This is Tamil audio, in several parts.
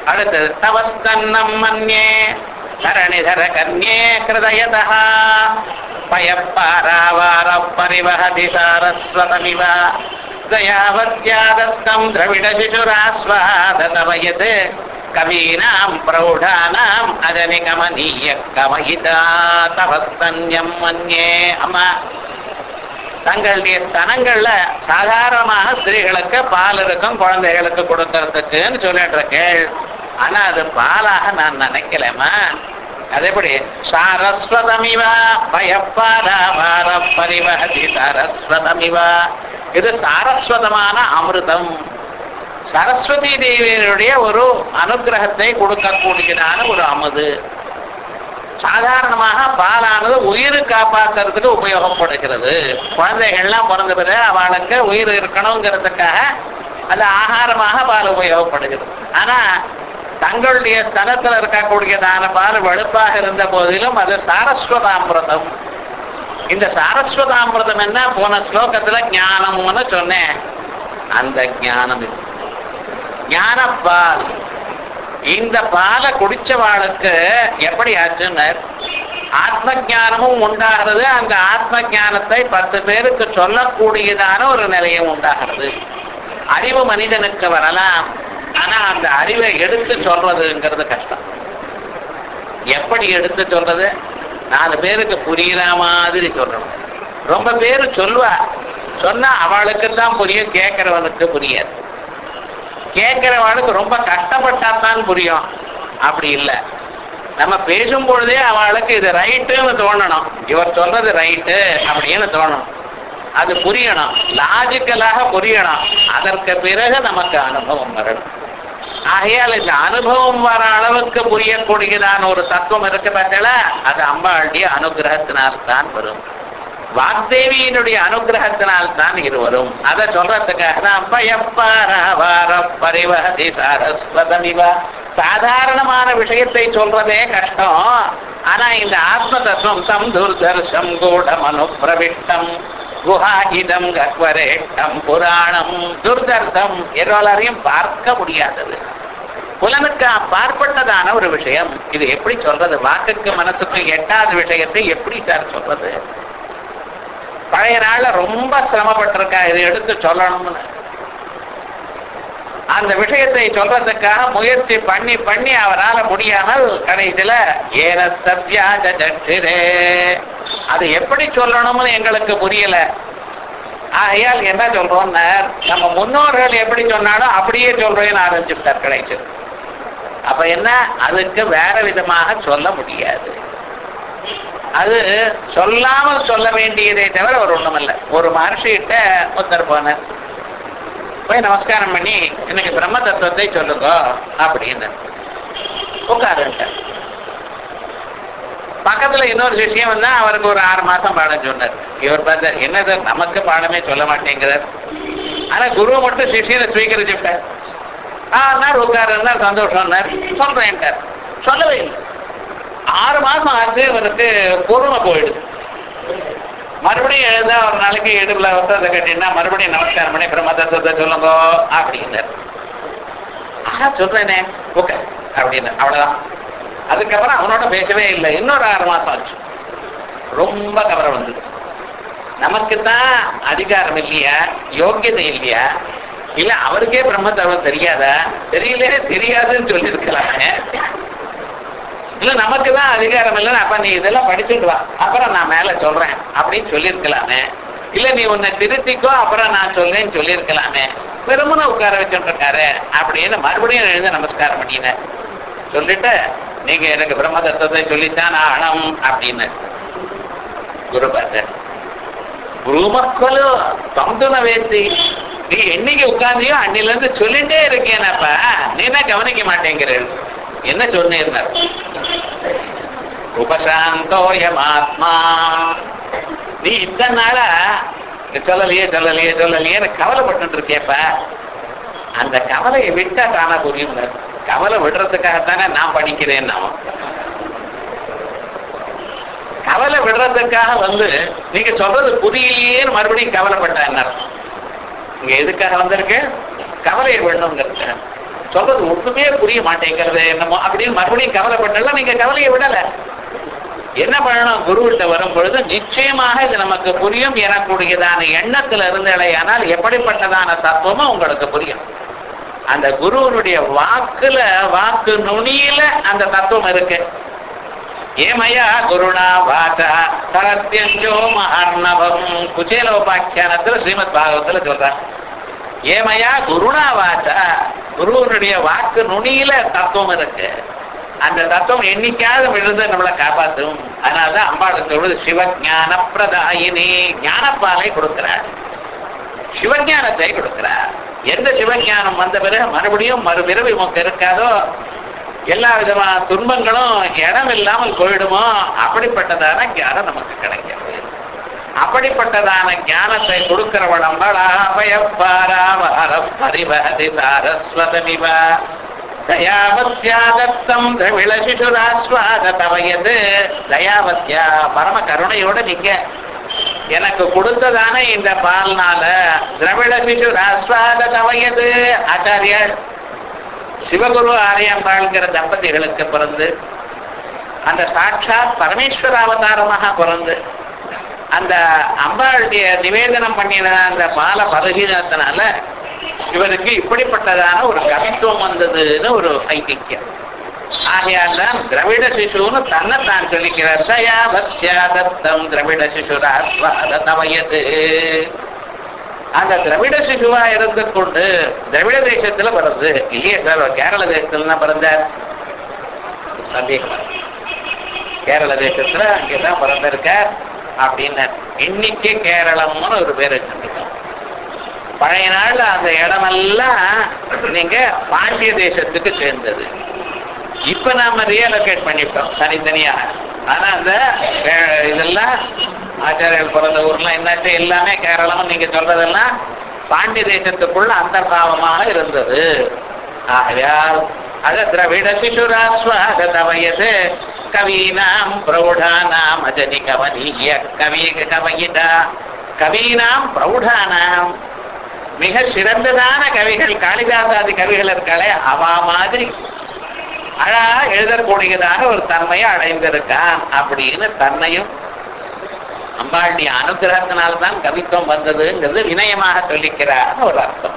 அடுத்தது தவஸ்தன்னம் மன்யே தரணிதர கன்யே கிருதயதா பயப்பாராவார பரிவஹதி சாரஸ்வதமிவ தயாவத்யாதத்தம் திரவிட சிசுராஸ்வாததவயத் கவீனாம் பிரௌಢானாம் அஜனிகமனீய கமயிதா தவஸ்தன்யம் மன்யே அம்மா தங்களுடைய ஸ்தனங்கள்ல சாதாரணமாக ஸ்திரீகளுக்கு பால் இருக்கும் குழந்தைகளுக்கு கொடுக்கறதுக்குன்னு சொல்லிட்டு இருக்கேன் ஆனா அது பாலாக நான் நினைக்கலம்மா அது எப்படி சாரஸ்வதமிவா பயப்பாராவார பரிவஹதி சாரஸ்வதமிவா இது சாரஸ்வதமான அமிர்தம் சரஸ்வதி தேவியருடைய ஒரு அனுகிரகத்தை கொடுக்கக்கூடியதான ஒரு அமுது சாதாரணமாக பாலானது உயிர் காப்பாத்துறதுக்கு உபயோகப்படுகிறது குழந்தைகள்லாம் பிறந்த பிறகு அவளுக்கு உயிர் இருக்கணுங்கிறதுக்காக அது ஆகாரமாக பால் உபயோகப்படுகிறது ஆனா தங்களுடைய ஸ்தலத்தில் இருக்கக்கூடியதான பால் வெளுப்பாக இருந்த போதிலும் அது சாரஸ்வதாமிரதம் இந்த சாரஸ்வதாமிரதம் என்ன போன ஸ்லோகத்துல ஞானம்னு சொன்னேன் அந்த ஞானம் இது ஞானப்பால் இந்த பாலை குடிச்சவாளுக்கு எப்படி ஆச்சுன்னு ஆத்ம ஞானமும் உண்டாகிறது அந்த ஆத்ம ஞானத்தை பத்து பேருக்கு சொல்லக்கூடியதான ஒரு நிலையம் உண்டாகிறது அறிவு மனிதனுக்கு வரலாம் ஆனா அந்த அறிவை எடுத்து சொல்றதுங்கிறது கஷ்டம் எப்படி எடுத்து சொல்றது நாலு பேருக்கு புரியுற மாதிரி சொல்லணும் ரொம்ப பேர் சொல்லுவா சொன்னா அவளுக்கு தான் புரியும் கேட்கிறவனுக்கு புரியாது கேட்கிறவளுக்கு ரொம்ப கஷ்டப்பட்டா தான் புரியும் அப்படி இல்லை நம்ம பேசும் பொழுதே அவளுக்கு இது ரைட்டுன்னு தோணணும் இவர் சொல்றது ரைட்டு அப்படின்னு தோணணும் அது புரியணும் லாஜிக்கலாக புரியணும் அதற்கு பிறகு நமக்கு அனுபவம் வரணும் ஆகையால் இந்த அனுபவம் வர அளவுக்கு புரியக்கூடியதான ஒரு தத்துவம் இருக்கு பார்த்தல அது அம்பாளுடைய அனுகிரகத்தினால்தான் வரும் வாக்தேவியினுடைய அனுகிரகத்தினால் தான் இது வரும் அதை சொல்றதுக்காக தான் பயப்பாராவார பரிவஹதி சாரஸ்வதமிவா சாதாரணமான விஷயத்தை சொல்றதே கஷ்டம் ஆனா இந்த ஆத்ம தத்துவம் தம் துர்தர்ஷம் கூடம் அனுப்பிரவிட்டம் குஹாஹிதம் கக்வரேட்டம் புராணம் துர்தர்ஷம் எல்லோரையும் பார்க்க முடியாதது புலனுக்கு பார்ப்பட்டதான ஒரு விஷயம் இது எப்படி சொல்றது வாக்குக்கு மனசுக்கு எட்டாத விஷயத்தை எப்படி சார் சொல்றது பழைய நாள்ல ரொம்ப சிரமப்பட்டிருக்கா இதை எடுத்து சொல்லணும்னு அந்த விஷயத்தை சொல்றதுக்காக முயற்சி பண்ணி பண்ணி அவரால் முடியாமல் கடைசியில ஏன சத்யாஜ ஜட்சிரே அது எப்படி சொல்லணும்னு எங்களுக்கு புரியல ஆகையால் என்ன சொல்றோம்னா நம்ம முன்னோர்கள் எப்படி சொன்னாலும் அப்படியே சொல்றேன்னு ஆரம்பிச்சுட்டார் கடைசி அப்ப என்ன அதுக்கு வேற விதமாக சொல்ல முடியாது அது சொல்லாமல் சொல்ல வேண்டியதை தவிர ஒரு ஒண்ணுமில்ல ஒரு மகர்ஷிகிட்ட ஒருத்தர் போனார் போய் நமஸ்காரம் பண்ணி எனக்கு பிரம்ம தத்துவத்தை சொல்லுங்க அப்படின்னு உட்காருங்க பக்கத்துல இன்னொரு விஷயம் வந்தா அவருக்கு ஒரு ஆறு மாசம் பாடம் சொன்னார் இவர் பார்த்தார் என்ன சார் நமக்கு பாடமே சொல்ல மாட்டேங்கிறார் ஆனா குரு மட்டும் சிஷியனை ஸ்வீகரிச்சுட்டார் ஆனார் உட்காருன்னார் சந்தோஷம்னார் சொல்றேன்ட்டார் சொல்லவே இல்லை ஆறு மாசம் ஆச்சு இவருக்கு பொறுமை போயிடுது மறுபடியும் எழுதா ஒரு நாளைக்கு இடுப்புல வசத்தை கட்டினா மறுபடியும் நமஸ்காரம் பண்ணி பிரம்ம தத்துவத்தை சொல்லுங்க அப்படின்னார் ஆஹா சொல்றேனே ஓகே அப்படின்னு அவ்வளவுதான் அதுக்கப்புறம் அவனோட பேசவே இல்லை இன்னொரு ஆறு மாசம் ஆச்சு ரொம்ப கவலை வந்தது நமக்கு தான் அதிகாரம் இல்லையா யோக்கியதை இல்லையா இல்ல அவருக்கே பிரம்ம தத்துவம் தெரியாதா தெரியல தெரியாதுன்னு சொல்லியிருக்கலாமே இல்ல நமக்கு தான் அதிகாரம் இல்லைன்னு அப்ப நீ இதெல்லாம் படிச்சுட்டு வா அப்புறம் நான் மேல சொல்றேன் அப்படின்னு சொல்லியிருக்கலாமே இல்ல நீ உன்னை திருத்திக்கோ அப்புறம் நான் சொல்றேன்னு சொல்லியிருக்கலாமே வெறுமனை உட்கார வச்சுட்டு இருக்காரு அப்படின்னு மறுபடியும் எழுந்து நமஸ்காரம் பண்ணினேன் சொல்லிட்டு நீங்க எனக்கு பிரம்ம தத்துவத்தை சொல்லித்தான் ஆகணும் அப்படின்னு குரு பார்த்தேன் குருமக்களு தந்துன வேத்தி நீ என்னைக்கு உட்கார்ந்தியோ அன்னில இருந்து சொல்லிட்டே இருக்கேனப்பா நீ என்ன கவனிக்க மாட்டேங்கிறேன் என்ன சொன்னீர்னார் உபசாந்தோயமாத்மா நீ இத்தனை நாளா சொல்லலையே சொல்லலையே சொல்லலையே கவலைப்பட்டு இருக்கேப்ப அந்த கவலையை விட்டா தானா புரியும் கவலை விடுறதுக்காகத்தானே நான் படிக்கிறேன் நான் கவலை விடுறதுக்காக வந்து நீங்க சொல்றது புரியலையேன்னு மறுபடியும் கவலைப்பட்டேன் இங்க எதுக்காக வந்திருக்கு கவலையை விடணுங்கிறது சொல்றது ஒண்ணுமே புரிய மாட்டேங்கிறது என்னமோ அப்படின்னு மறுபடியும் கவலைப்பட்டல நீங்க கவலையை விடல என்ன பண்ணணும் குருவிட்ட வரும் பொழுது நிச்சயமாக இது நமக்கு புரியும் எனக்கூடியதான எண்ணத்துல இருந்தேனால் எப்படிப்பட்டதான தத்துவமும் உங்களுக்கு புரியும் அந்த குருவனுடைய வாக்குல வாக்கு நுனியில அந்த தத்துவம் இருக்கு ஏமயா குருணா வாச்சா சரத்யஞ்சோ மகர்ணவம் குச்சேலோபாக்கியானத்துல ஸ்ரீமத் பாகவத்துல சொல்றாங்க ஏமயா குருணா வாச்சா குருவனுடைய வாக்கு நுனியில தத்துவம் இருக்கு அந்த தத்துவம் என்னைக்காவது விழுந்து நம்மளை காப்பாற்றும் அதனாலதான் அம்பாளுக்கு சொல்வது சிவஞான பிரதாயினி ஞானப்பாலை கொடுக்கிறார் சிவஞானத்தை கொடுக்கிறார் எந்த சிவஞானம் வந்த பிறகு மறுபடியும் மறுபிறவி உமக்கு இருக்காதோ எல்லா விதமான துன்பங்களும் இடம் இல்லாமல் போயிடுமோ அப்படிப்பட்டதான ஞானம் நமக்கு கிடைக்கிறது அப்படிப்பட்டதான ஞானத்தை கொடுக்கிறவள் அம்பாளா அபயப்பாராவாரம் பரிவதி சாரஸ்வதமிவ தயாவத்யாதத்தம் திரவிழ சிசுராஸ்வாத தவயது தயாவத்யா பரம கருணையோட நீங்க எனக்கு கொடுத்ததான இந்த பால்னால திரவிட சிசு ராஸ்வாத தவயது ஆச்சாரியர் சிவகுரு ஆரியம்பாள்கிற தம்பதிகளுக்கு பிறந்து அந்த சாட்சாத் பரமேஸ்வர அவதாரமாக பிறந்து அந்த அம்பாளுடைய நிவேதனம் பண்ணின அந்த பால பருகினத்தினால இவருக்கு இப்படிப்பட்டதான ஒரு கவித்துவம் வந்ததுன்னு ஒரு ஐதிக்கியம் ஆகையால் தான் திரவிட சிசுன்னு தன்னைத்தான் சொல்லிக்கிறார் தயா பக்தியா தத்தம் திரவிட சிசுராஸ்வாத தவயது அந்த திரவிட சிசுவா இருந்து கொண்டு திரவிட தேசத்துல பிறந்து இல்லையே சார் கேரள தேசத்துல தான் பிறந்தார் சந்தேகம் கேரள தேசத்துல அங்கதான் பிறந்திருக்கார் அப்படின்னு இன்னைக்கு கேரளம்னு ஒரு பேர் வச்சிருக்கோம் பழைய நாள்ல அந்த இடமெல்லாம் நீங்க பாண்டிய தேசத்துக்கு சேர்ந்தது இப்ப நாம ரியலோகேட் பண்ணிட்டோம் தனித்தனியா ஆனா அந்த அஹ், இதெல்லாம் ஆச்சாரியர்கள் பிறந்த ஊர்லாம் என்னாச்சு எல்லாமே கேரளம் நீங்க சொல்றதெல்லாம் பாண்டிய தேசத்துக்குள்ள அந்தர்பாவமாக இருந்தது ஆகையால் அத திரவிட சிசுராஸ்வாத வயது கவீனாம் பிரௌடானாம் அஜனி கவனீய கவி கவயிதா கவீனாம் பிரௌடானாம் மிக சிறந்ததான கவிகள் காளிதாசாதி கவிகள் இருக்காளே அவா மாதிரி அழகா எழுதக்கூடியதான ஒரு தன்மையை அடைந்திருக்கான் அப்படின்னு தன்னையும் அம்பாளுடைய அனுகிரகத்தினால்தான் கவித்துவம் வந்ததுங்கிறது வினயமாக சொல்லிக்கிறார் ஒரு அர்த்தம்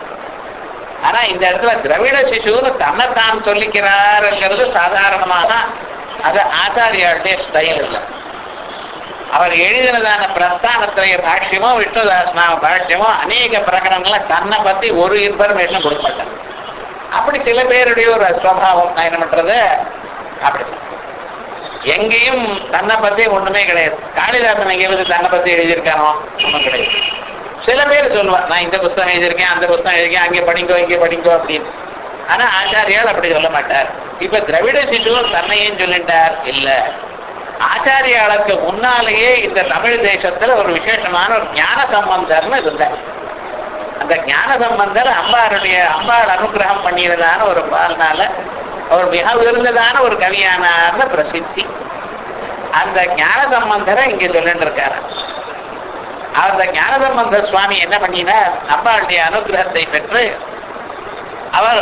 ஆனா இந்த இடத்துல திரவிட சிசுன்னு தன்னைத்தான் சொல்லிக்கிறாருங்கிறது சாதாரணமாக அது ஆச்சாரியாளுடைய ஸ்டைல் இல்லை அவர் எழுதினதான பிரஸ்தானத்திரைய பாஷ்யமோ விஷ்ணுதாசனாம பாஷ்யமோ அநேக பிரகடனங்கள தன்னை பத்தி ஒரு இன்ஃபர்மேஷன் கொடுக்க மாட்டார் அப்படி சில பேருடைய ஒரு சுவாவம் நான் என்ன பண்றது அப்படி எங்கேயும் தன்னை பத்தி ஒண்ணுமே கிடையாது காளிதாசன் எங்கேயாவது தன்னை பத்தி எழுதியிருக்கானோ ஒண்ணும் கிடையாது சில பேர் சொல்லுவான் நான் இந்த புஸ்தகம் எழுதியிருக்கேன் அந்த புஸ்தகம் எழுதியிருக்கேன் அங்கே படிங்கோ இங்கே படிங்கோ அப்படின்னு ஆனா ஆச்சாரியால் அப்படி சொல்ல மாட்டார் இப்ப திரவிட சிசுவும் தன்னையும் சொல்லிட்டார் இல்ல ஆச்சாரியாளுக்கு முன்னாலேயே இந்த தமிழ் தேசத்துல ஒரு விசேஷமான ஒரு ஞான சம்பந்தர்னு இருந்தார் அந்த ஞான சம்பந்தர் அம்பாருடைய அம்பாள் அனுகிரகம் பண்ணியதான ஒரு பால்னால அவர் மிக உயர்ந்ததான ஒரு கவியானார்னு பிரசித்தி அந்த ஞான சம்பந்தரை இங்க சொல்லிட்டு இருக்காரு அந்த ஞானசம்பந்த சுவாமி என்ன பண்ணினார் அம்பாளுடைய அனுகிரகத்தை பெற்று அவர்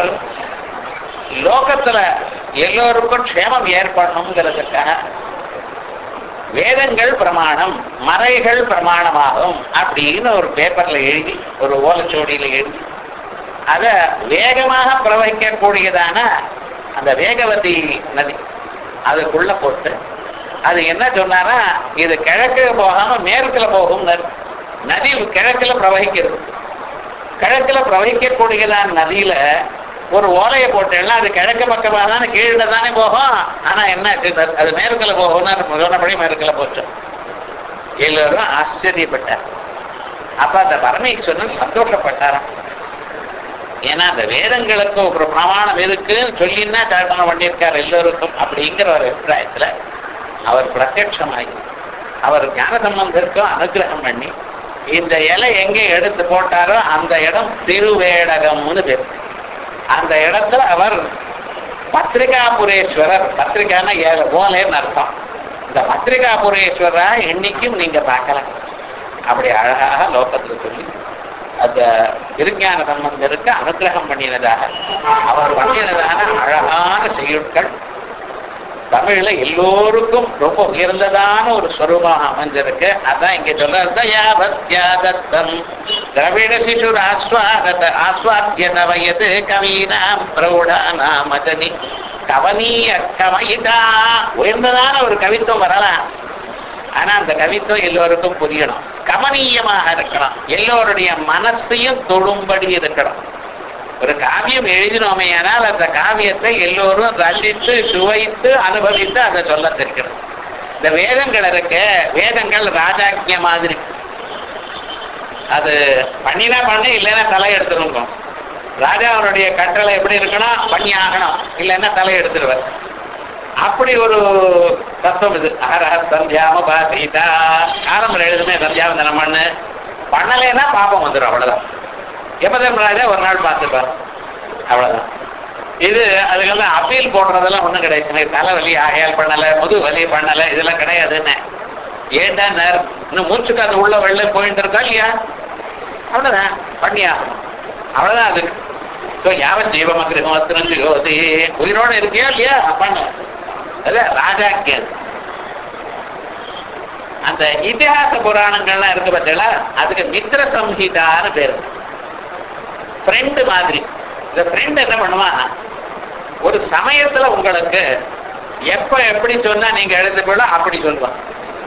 லோகத்துல எல்லோருக்கும் க்ஷேமம் ஏற்படணுங்கிறதுக்காக வேதங்கள் பிரமாணம் மறைகள் பிரமாணமாகும் அப்படின்னு ஒரு பேப்பர்ல எழுதி ஒரு ஓலைச்சுவடியில எழுதி அத வேகமாக பிரவகிக்கக்கூடியதான அந்த வேகவதி நதி அதுக்குள்ள போட்டு அது என்ன சொன்னாரா இது கிழக்கு போகாம மேற்குல போகும் நதி கிழக்குல பிரவகிக்கிறது கிழக்குல பிரவகிக்கக்கூடியதான நதியில ஒரு ஓலையை போட்டேன்னா அது கிழக்கு பக்கமா தானே கீழே தானே போகும் ஆனா என்ன ஆச்சு? அது மேற்குல போகும்னு சொன்னபடி மேற்குல போச்சு எல்லோரும் ஆச்சரியப்பட்டார் அப்ப அந்த பரமேஸ்வரன் சந்தோஷப்பட்டாராம் ஏன்னா அந்த வேதங்களுக்கு ஒரு பிரமாணம் இருக்குன்னு சொல்லின்னா கல்பனை பண்ணியிருக்கார் எல்லோருக்கும் அப்படிங்கிற ஒரு அபிப்பிராயத்துல அவர் பிரத்யட்சமாகி அவர் ஞான சம்பந்தருக்கும் அனுகிரகம் பண்ணி இந்த இலை எங்க எடுத்து போட்டாரோ அந்த இடம் திருவேடகம்னு பேர் அந்த இடத்துல அவர் பத்திரிகாபுரேஸ்வரர் பத்திரிகான்னா ஏழு ஓலைன்னு அர்த்தம் இந்த பத்திரிகாபுரேஸ்வரரா என்னைக்கும் நீங்க பார்க்கலாம் அப்படி அழகாக லோகத்துல சொல்லி அந்த திருஞான சம்பந்தருக்கு அனுகிரகம் பண்ணினதாக அவர் பண்ணினதான அழகான செய்யுட்கள் தமிழ்ல எல்லோருக்கும் ரொம்ப உயர்ந்ததான ஒரு ஸ்வரூபம் அமைஞ்சிருக்கு அதான் இங்க சொல்ற தயாவத்யாதத்தம் திரவிட சிசுர் ஆஸ்வாகத ஆஸ்வாத்தியத வயது கவீனாம் பிரௌடானாம் மதனி கவனீய கவயிதா உயர்ந்ததான ஒரு கவித்துவம் வரலாம் ஆனா அந்த கவித்துவம் எல்லோருக்கும் புரியணும் கமனீயமாக இருக்கணும் எல்லோருடைய மனசையும் தொழும்படி இருக்கணும் ஒரு காவியம் எழுதினோமையானால் அந்த காவியத்தை எல்லோரும் ரசித்து சுவைத்து அனுபவித்து அதை சொல்ல தெரிக்கணும் இந்த வேதங்கள் இருக்க வேதங்கள் ராஜாக்கிய மாதிரி அது பண்ணினா பண்ணு இல்லைன்னா தலை எடுத்துருக்கணும் ராஜாவனுடைய கட்டளை எப்படி இருக்கணும் பண்ணி ஆகணும் இல்லைன்னா தலை எடுத்துருவார் அப்படி ஒரு தத்துவம் இது அகரஹ சந்தியாம பாசீதா ஆரம்பம் எழுதுமே சந்தியாவந்தனம் பண்ணு பண்ணலைன்னா பாப்பம் வந்துடும் அவ்வளவுதான் யமதர்மராஜா ஒரு நாள் பார்த்துப்பார் அவ்வளவுதான் இது அதுக்கு வந்து அப்பீல் போடுறதெல்லாம் ஒண்ணும் கிடையாது எனக்கு தலைவலி ஆகையால் பண்ணல முது வலி பண்ணல இதெல்லாம் கிடையாதுன்னு ஏண்டா நேர் இன்னும் மூச்சுக்கு அது உள்ள வெளில போயிட்டு இருக்கா இல்லையா அவ்வளவுதான் பண்ணி ஆகணும் அவ்வளவுதான் அதுக்கு ஸோ யாவன் ஜீவமகிரமத்திரம் ஜோதி உயிரோட இருக்கியா இல்லையா பண்ணு அது ராஜாக்கியம் அந்த இதிகாச புராணங்கள்லாம் இருக்கு பார்த்தீங்களா அதுக்கு மித்திர சம்ஹிதான்னு பேரு ஃப்ரெண்டு மாதிரி இந்த ஃப்ரெண்ட் என்ன பண்ணுவான் ஒரு சமயத்துல உங்களுக்கு எப்ப எப்படி சொன்னா நீங்க எழுதுப்பீங்களோ அப்படி சொல்லுவான்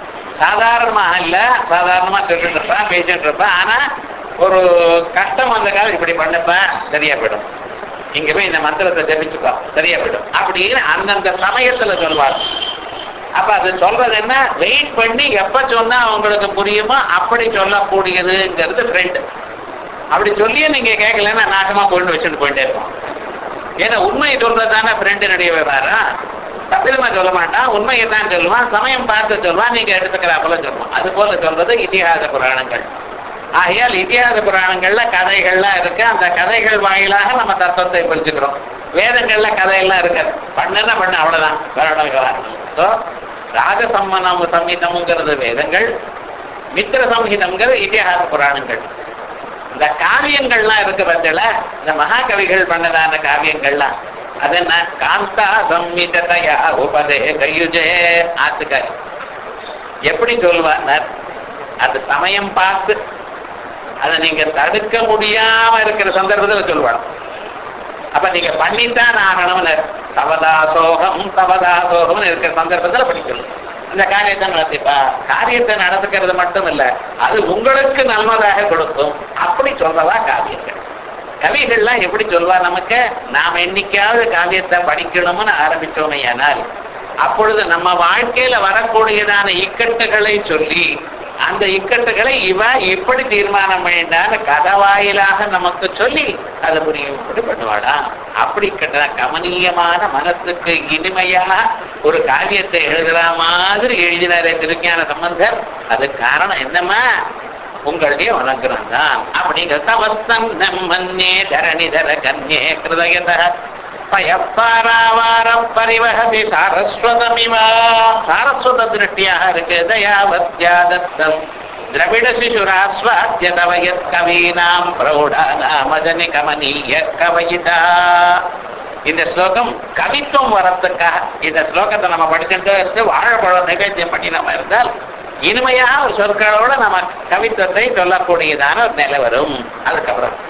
சாதாரணமா இல்ல சாதாரணமா சொல்லிட்டு இருப்பான் பேசிட்டு இருப்பான் ஆனா ஒரு கஷ்டம் வந்த காலம் இப்படி பண்ணப்ப சரியா போயிடும் இங்க போய் இந்த மந்திரத்தை ஜபிச்சுக்கோ சரியா போயிடும் அப்படின்னு அந்தந்த சமயத்துல சொல்வார் அப்ப அது சொல்றது என்ன வெயிட் பண்ணி எப்ப சொன்னா அவங்களுக்கு புரியுமோ அப்படி சொல்லக்கூடியதுங்கிறது ஃப்ரெண்ட் அப்படி சொல்லியே நீங்க கேட்கலன்னா நாசமா கொண்டு வச்சுட்டு போயிட்டே இருப்போம் ஏன்னா உண்மையை சொல்றது தானே ஃப்ரெண்டினுடைய விவகாரம் தப்பிதமா சொல்ல மாட்டான் உண்மையை தான் சொல்லுவான் சமயம் பார்த்து சொல்லுவான் நீங்க எடுத்துக்கிறாப்பல சொல்லுவான் அது போல சொல்றது இதிகாச புராணங்கள் ஆகையால் இதிகாச புராணங்கள்ல கதைகள்லாம் இருக்கு அந்த கதைகள் வாயிலாக நம்ம தத்துவத்தை புரிஞ்சுக்கிறோம் வேதங்கள்ல கதையெல்லாம் இருக்காது பண்ணுன்னா பண்ண அவ்வளவுதான் வேற ஸோ ராஜசம்மனம் சம்ஹிதம்ங்கிறது வேதங்கள் மித்திர சம்ஹிதம்ங்கிறது இதிகாச புராணங்கள் இந்த காவியங்கள்லாம் இருக்கு பத்தில இந்த மகாகவிகள் பண்ணதான காவியங்கள்லாம் அது என்ன காந்தா சம்மிதயா உபதே கையுஜே ஆத்துக்காரி எப்படி சொல்லுவார் அது சமயம் பார்த்து அதை நீங்க தடுக்க முடியாம இருக்கிற சந்தர்ப்பத்தில் சொல்லுவாங்க அப்ப நீங்க பண்ணித்தான் ஆகணும்னு தவதாசோகம் தவதாசோகம் இருக்கிற சந்தர்ப்பத்தில் படிக்கணும் இந்த காரியத்தை நடத்திப்பா காரியத்தை நடத்துக்கிறது மட்டும் இல்ல அது உங்களுக்கு நன்மதாக கொடுக்கும் அப்படி சொல்றதா காவியங்கள் கவிகள்லாம் எப்படி சொல்வா நமக்கு நாம் என்னைக்காவது காவியத்தை படிக்கணும்னு ஆரம்பிச்சோமே ஆனால் அப்பொழுது நம்ம வாழ்க்கையில வரக்கூடியதான இக்கட்டுகளை சொல்லி அந்த இக்கட்டுகளை இவ எப்படி தீர்மானம் வேண்டான்னு கதவாயிலாக நமக்கு சொல்லி அதை புரியும்படி பண்ணுவாடா அப்படி கட்ட கமனீயமான மனசுக்கு இனிமையான ஒரு காவியத்தை எழுதுற மாதிரி எழுதினாரே திருஞான சம்பந்தர் அது காரணம் என்னமா உங்களுடைய வணங்குறான் தான் அப்படிங்கிற தவஸ்தம் நம்மன்னே தரணிதர கன்யே கிருதயத பயப்பாராவாரம் பரிவகதி சாரஸ்வதமிவா சாரஸ்வத திருஷ்டியாக இருக்கு தயாவத்யாதத்தம் திரவிட சிசுராஸ்வாத்திய தவயத் கவீனாம் பிரௌடானாமஜனி கமனீய கவயிதா இந்த ஸ்லோகம் கவித்துவம் வரத்துக்காக இந்த ஸ்லோகத்தை நம்ம படிச்சுட்டு இருந்து வாழைப்பழம் நிவேத்தியம் பண்ணி நம்ம இருந்தால் இனிமையாக ஒரு சொற்களோட நம்ம கவித்துவத்தை சொல்லக்கூடியதான ஒரு நிலை வரும் அதுக்கப்புறம்